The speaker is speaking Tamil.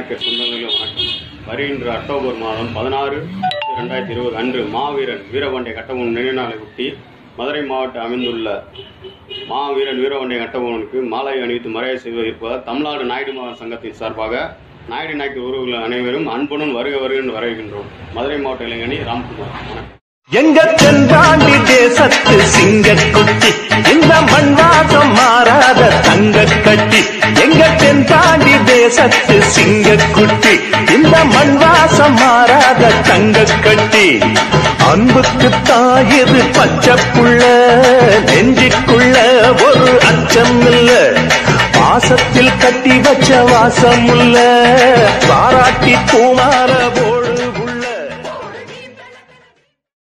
நாயக்கர் சொந்தங்களும் வணக்கம் வருகின்ற அக்டோபர் மாதம் பதினாறு ரெண்டாயிரத்தி இருபது அன்று மாவீரன் வீரபாண்டிய கட்டபொம்மன் நினைவு நாளை ஒட்டி மதுரை மாவட்டம் அமைந்துள்ள மாவீரன் வீரபாண்டிய கட்டபொம்மனுக்கு மாலை அணிவித்து மரியாதை செய்வது இருப்பதால் தமிழ்நாடு நாயுடு மாவட்ட சங்கத்தின் சார்பாக நாயுடு நாயக்கர் உறவுகள் அனைவரும் அன்புடன் வருக வருக என்று வரவேற்கின்றோம் மதுரை மாவட்ட இளைஞனி ராம்குமார் வணக்கம் எங்க தென்பாண்டி தேசத்து சிங்கக்குட்டி இந்த மண் வாசம் மாறாத தங்க கட்டி எங்க தென்பாண்டி தேசத்து சிங்கக்குட்டி இந்த மண் வாசம் மாறாத தங்க கட்டி அன்புக்கு தாயது பச்சை புள்ள நெஞ்சுக்குள்ள ஒரு அச்சம் இல்ல பாசத்தில் கட்டி வச்ச வாசம் இல்ல பாராட்டி பூமார போட